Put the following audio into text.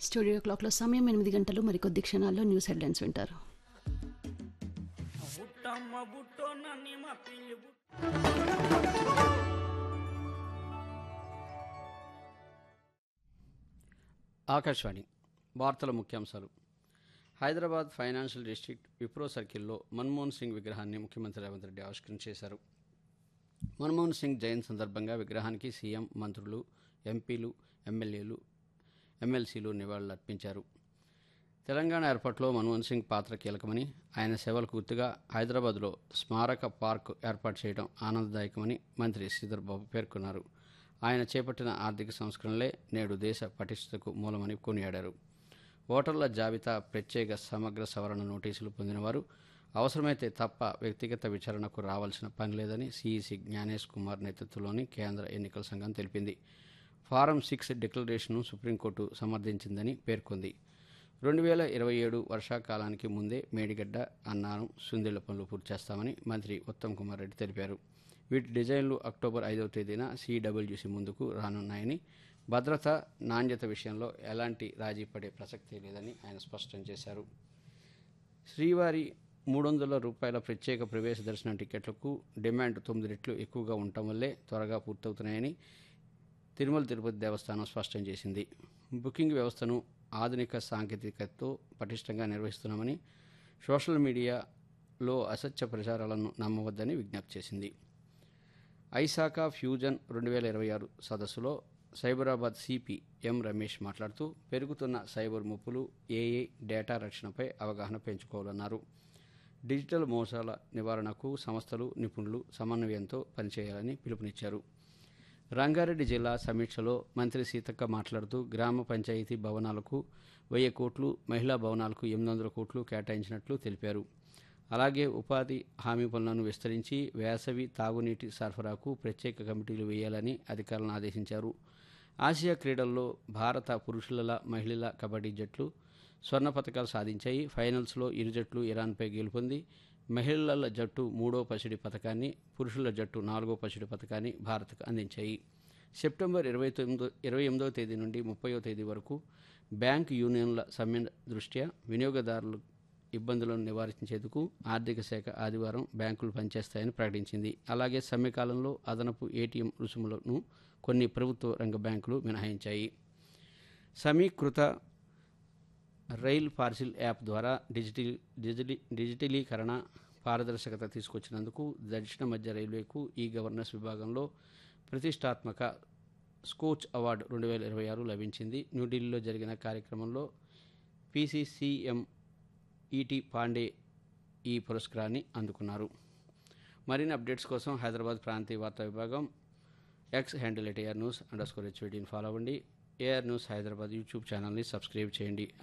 studio క్లాక్లో సమయం ఎనిమిది గంటలు మరికొద్ది క్షణాల్లో న్యూస్ హెడ్లైన్స్ వింటారు బుట్టమ్మ బుట్టో నన్ను మా పిల్లి బుట్ట ఆకాశవాణి వార్తల ముఖ్యాంశాలు హైదరాబాద్ ఫైనాన్షియల్ డిస్ట్రిక్ట్ విప్రో సర్కిల్లో మన్మోహన్ సింగ్ విగ్రహాన్ని ముఖ్యమంత్రి రేవంత్ రెడ్డి ఆవిష్కరించేశారు మన్మోహన్ సింగ్ జయంతి సందర్భంగా విగ్రహానికి సీఎం మంత్రులు ఎంపీలు ఎమ్మెల్యేలు ఎమ్మెల్సీలు నివాళులర్పించారు తెలంగాణ ఏర్పాటులో మన్మోహన్ సింగ్ పాత్ర కీలకమని ఆయన సేవలకు గుర్తుగా హైదరాబాద్లో స్మారక పార్క్ ఏర్పాటు చేయడం ఆనందదాయకమని మంత్రి శ్రీధర్ బాబు పేర్కొన్నారు ఆయన చేపట్టిన ఆర్థిక సంస్కరణలే నేడు దేశ పటిష్టతకు మూలమని కొనియాడారు ఓటర్ల జాబితా ప్రత్యేక సమగ్ర సవరణ నోటీసులు పొందినవారు అవసరమైతే తప్ప వ్యక్తిగత విచారణకు రావాల్సిన పని లేదని సీఈసీ జ్ఞానేష్ కుమార్ నేతృత్వంలోని కేంద్ర ఎన్నికల సంఘం తెలిపింది ఫారం సిక్స్ డిక్లరేషన్ను సుప్రీంకోర్టు సమర్థించిందని పేర్కొంది రెండు వేల ఇరవై ఏడు వర్షాకాలానికి ముందే మేడిగడ్డ అన్నారం సుందిళ్ల పనులు పూర్తి చేస్తామని మంత్రి ఉత్తమ్ కుమార్ రెడ్డి తెలిపారు వీటి డిజైన్లు అక్టోబర్ ఐదవ తేదీన సిడబ్ల్యూసి ముందుకు రానున్నాయని భద్రత నాణ్యత విషయంలో ఎలాంటి రాజీ పడే ప్రసక్తే లేదని ఆయన స్పష్టం చేశారు శ్రీవారి మూడు వందల రూపాయల ప్రత్యేక ప్రవేశ దర్శనం టికెట్లకు డిమాండ్ తొమ్మిది రెట్లు ఎక్కువగా ఉండటం వల్లే త్వరగా పూర్తవుతున్నాయని తిరుమల తిరుపతి దేవస్థానం స్పష్టం చేసింది బుకింగ్ వ్యవస్థను ఆధునిక సాంకేతికతతో పటిష్టంగా నిర్వహిస్తున్నామని సోషల్ మీడియాలో అసత్య ప్రచారాలను నమ్మవద్దని విజ్ఞప్తి చేసింది ఐసాకా ఫ్యూజన్ రెండు వేల ఇరవై ఆరు సదస్సులో సైబరాబాద్ సిపి ఎం రమేష్ మాట్లాడుతూ పెరుగుతున్న సైబర్ ముప్పులు ఏఏ డేటా రక్షణపై అవగాహన పెంచుకోవాలన్నారు డిజిటల్ మోసాల నివారణకు సంస్థలు నిపుణులు సమన్వయంతో పనిచేయాలని పిలుపునిచ్చారు రంగారెడ్డి జిల్లా సమీక్షలో మంత్రి సీతక్క మాట్లాడుతూ గ్రామ పంచాయతీ భవనాలకు వెయ్యి కోట్లు మహిళా భవనాలకు ఎనిమిది వందల కోట్లు కేటాయించినట్లు తెలిపారు అలాగే ఉపాధి హామీ పనులను విస్తరించి వేసవి తాగునీటి సరఫరాకు ప్రత్యేక కమిటీలు వేయాలని అధికారులను ఆదేశించారు ఆసియా క్రీడల్లో భారత పురుషుల మహిళల కబడ్డీ జట్లు స్వర్ణ పథకాలు సాధించాయి ఫైనల్స్లో ఇరు జట్లు ఇరాన్పై గెలుపొంది మహిళల జట్టు మూడో పసిడి పథకాన్ని పురుషుల జట్టు నాలుగో పసిడి పథకాన్ని భారత్కు అందించాయి సెప్టెంబర్ ఇరవై తొమ్మిదో ఇరవై ఎనిమిదవ తేదీ నుండి ముప్పయో తేదీ వరకు బ్యాంక్ యూనియన్ల సమ్మె దృష్ట్యా వినియోగదారులు ఇబ్బందులను నివారించేందుకు ఆర్థిక శాఖ ఆదివారం బ్యాంకులు పనిచేస్తాయని ప్రకటించింది అలాగే సమ్మె కాలంలో అదనపు ఏటీఎం రుసుములను కొన్ని ప్రభుత్వ రంగ బ్యాంకులు మినహాయించాయి సమీకృత రైల్ పార్సిల్ యాప్ ద్వారా డిజిటల్ డిజిటలీ డిజిటలీకరణ పారదర్శకత తీసుకొచ్చినందుకు దక్షిణ మధ్య రైల్వేకు ఈ గవర్నెన్స్ విభాగంలో ప్రతిష్టాత్మక స్కోచ్ అవార్డు రెండు వేల ఇరవై ఆరు లభించింది న్యూఢిల్లీలో జరిగిన కార్యక్రమంలో పీసీసీఎం ఈటీ పాండే ఈ పురస్కారాన్ని అందుకున్నారు మరిన్ని అప్డేట్స్ కోసం హైదరాబాద్ ప్రాంతీయ వార్తా విభాగం X handle at A R news underscore హెచ్వీడీని ఫాలో అవ్వండి ఏఆర్ న్యూస్ హైదరాబాద్ యూట్యూబ్ ఛానల్ని సబ్స్క్రైబ్ చేయండి